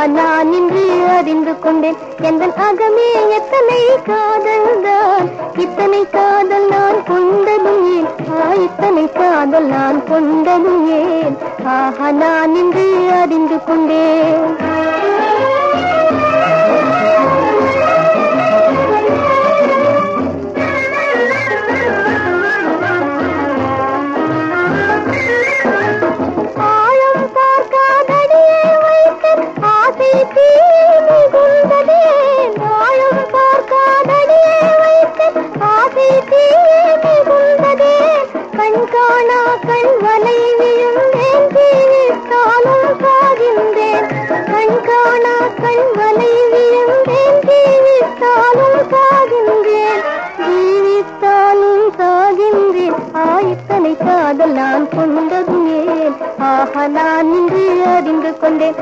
ஆஹா நான் இன்று அறிந்து கொண்டேன் எந்த அகமே எத்தனை காதல் தான் இத்தனை காதல் நான் கொண்டதும் ஏன் ஆ, இத்தனை காதல் நான் கொண்டதும் ஏன் ஆஹா நான் இன்று அறிந்து கொண்டேன் ஆழம் பார்க்காதடியே வைத்து ஆசை தீனி கொண்டதே ஆழம் பார்க்காதடியே வைத்து ஆசை தீனி கொண்டதே கண் காணா கண் வலை விழுந்தேன் ஜீவித்தாலும் சாகின்றேன் கண் காணா கண் வலை விழுந்தேன் ஜீவித்தாலும் சாகின்றேன் ஜீவித்தாலும் சாகின்றேன் ஆயத்தனை காதல் நான் கொண்டதும் ஏன் ஆஹா நான் இன்று அறிந்து கொண்டேன்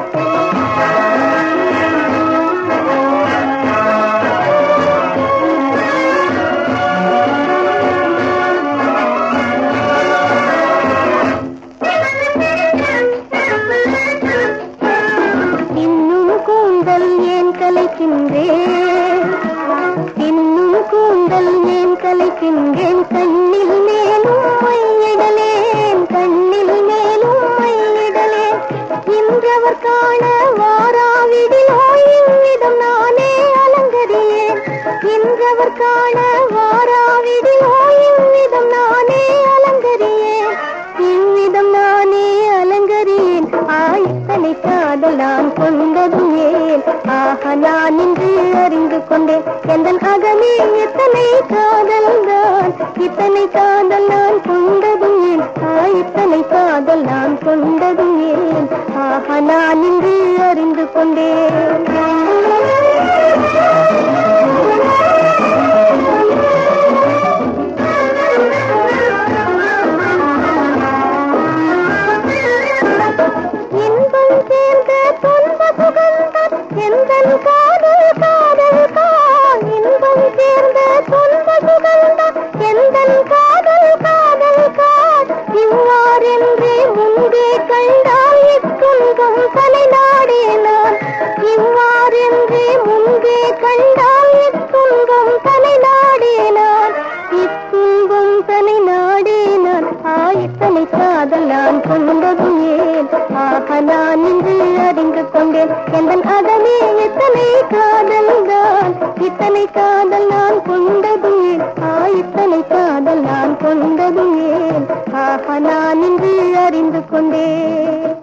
இன்னும் கூந்தல் ஏன் கலைக்கின்றேன் இன்னும் கூந்தல் ஏன் கலைக்கின்றேன் கண்ணில் மேலும் மையிடலேன் கண்ணில் மேலும் மையிடலேன் இன்றவர் காண வாராவிடிலோ இவ்விதம் நானே அலங்கரியேன் இன்றவர் காண வாராவிடிலோ இவ்விதம் நானே அலங்கரியேன் இவ்விதம் நானே அலங்கரியேன் ஆயத்தனை காதல் நான் கொண்டதும் ஏன் ஆக நான் இன்று அறிந்து கொண்டேன் எந்த அகமே எத்தனை காதல் தான் இத்தனை காதல் நான் கொண்டதும் ஏன் ஆயத்தனை காதல் நான் கொண்டதும் ஏன் ஆக நான் இன்று அறிந்து கொண்டேன் இன்பம் சேர்ந்த துன்ப சுகந்தம் எந்தன் காதல் காதல் கான் இன்பம் சேர்ந்த துன்ப சுகந்தம் எந்தன் காதல் காதல் கான் இவ்வாறென்றே முன்பே கண்டால் இத்துன்பம் தலை நாடே நான் இவ்வாறென்றே முன்பே கண்டால் இத்துன்பம் தலை நாடே நான் இத்துன்பம் தலை நாடே நான் ஆயத்தனை காதல் நான் கொண்டதும் ஏன் ஆக நான் இன்று அறிந்து கொண்டேன் எந்த அகமே எத்தனை காதல் தான் இத்தனை காதல் நான் கொண்டதும் ஏன் ஆயத்தனை காதல் நான் கொண்டதும் ஏன் ஆக நான் இன்று அறிந்து கொண்டேன்